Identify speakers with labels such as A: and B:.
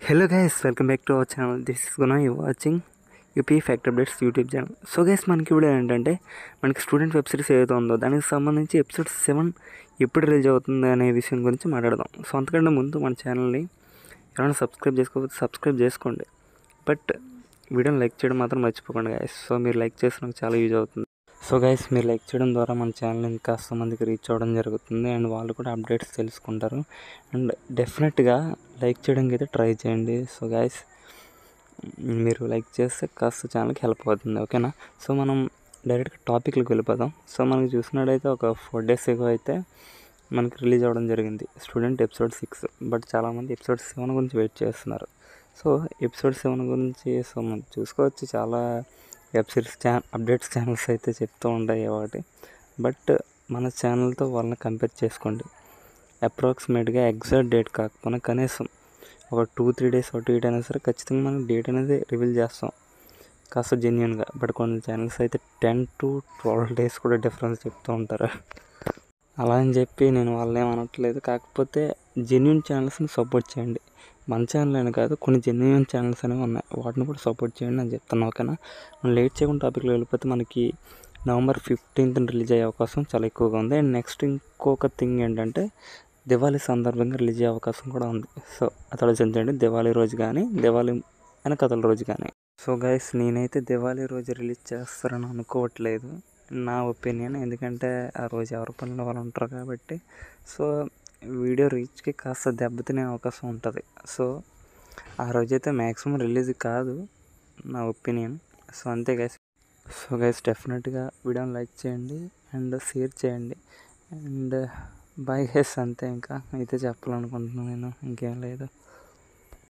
A: hello guys welcome back to our channel this is Guna you watching UP fact updates YouTube channel so guys మనకి ఇప్పుడు ఏంటంటే మనకి student web series ఏదైతే ఉందో దానికి సంబంధించి ఎపిసోడ్ సెవెన్ ఎప్పుడు రిలీజ్ అవుతుంది అనే విషయం గురించి మాట్లాడదాం సో అంతకంటే ముందు మన ఛానల్ని ఎవరైనా సబ్స్క్రైబ్ చేసుకోకపోతే సబ్స్క్రైబ్ చేసుకోండి బట్ వీడియోని లైక్ చేయడం మాత్రం మర్చిపోకండి గైస్ సో మీరు లైక్ చేస్తే నాకు చాలా యూజ్ అవుతుంది సో గైస్ మీరు లైక్ చేయడం ద్వారా మన ఛానల్ ఇంకాస్త మందికి రీచ్ అవ్వడం జరుగుతుంది అండ్ వాళ్ళు కూడా అప్డేట్స్ తెలుసుకుంటారు అండ్ డెఫినెట్గా లైక్ చేయడానికి అయితే ట్రై చేయండి సో గైస్ మీరు లైక్ చేస్తే కాస్త ఛానల్కి హెల్ప్ అవుతుంది ఓకేనా సో మనం డైరెక్ట్గా టాపిక్లకు వెళ్ళిపోదాం సో మనకి చూసినట్టయితే ఒక ఫోర్ డేస్ ఎగో అయితే మనకి రిలీజ్ అవ్వడం జరిగింది స్టూడెంట్ ఎపిసోడ్ సిక్స్ బట్ చాలామంది ఎపిసోడ్ సెవెన్ గురించి వెయిట్ చేస్తున్నారు సో ఎపిసోడ్ సెవెన్ గురించి సో మనం చూసుకోవచ్చు చాలా web series channel updates channels అయితే చెప్తూ ఉంటాయి ఒకటి బట్ మన ఛానల్తో వాళ్ళని కంపేర్ చేసుకోండి అప్రాక్సిమేట్గా ఎగ్జాక్ట్ డేట్ కాకపోయినా కనీసం ఒక టూ త్రీ డేస్ అటు ఇటు అయినా సరే ఖచ్చితంగా మనం డేట్ అనేది రివీల్ చేస్తాం కాస్త జెన్యున్గా బట్ కొన్ని ఛానల్స్ అయితే టెన్ టు ట్వెల్వ్ డేస్ కూడా డిఫరెన్స్ చెప్తూ ఉంటారు అలా అని చెప్పి నేను వాళ్ళని ఏమనట్లేదు కాకపోతే జెన్యున్ ఛానల్స్ని సపోర్ట్ చేయండి మన ఛానల్ అని కాదు కొన్ని జెన్యున్ ఛానల్స్ అనేవి ఉన్నాయి వాటిని కూడా సపోర్ట్ చేయండి అని చెప్తాను ఓకేనా మనం లేట్ చేయకుండా టాపిక్లో వెళ్ళిపోతే మనకి నవంబర్ ఫిఫ్టీన్త్ రిలీజ్ అయ్యే అవకాశం చాలా ఎక్కువగా ఉంది అండ్ నెక్స్ట్ ఇంకొక థింగ్ ఏంటంటే దివాళీ సందర్భంగా రిలీజ్ అయ్యే అవకాశం కూడా ఉంది సో అది ఆలోచించండి దివాళీ రోజు కానీ దివాళీ వెనకతల రోజు కానీ సో గైస్ నేనైతే దివాళీ రోజు రిలీజ్ చేస్తారని అనుకోవట్లేదు నా ఒపీనియన్ ఎందుకంటే ఆ రోజు ఎవరి పనులు వాళ్ళు ఉంటారు కాబట్టి సో వీడియో రీచ్కి కాస్త దెబ్బతినే అవకాశం ఉంటుంది సో ఆ రోజైతే మ్యాక్సిమం రిలీజ్ కాదు నా ఒపీనియన్ సో అంతే గైస్ సో గైస్ డెఫినెట్గా వీడియోని లైక్ చేయండి అండ్ షేర్ చేయండి అండ్ బాయ్ గైస్ అంతే ఇంకా అయితే చెప్పాలనుకుంటున్నాను నేను ఇంకేం లేదు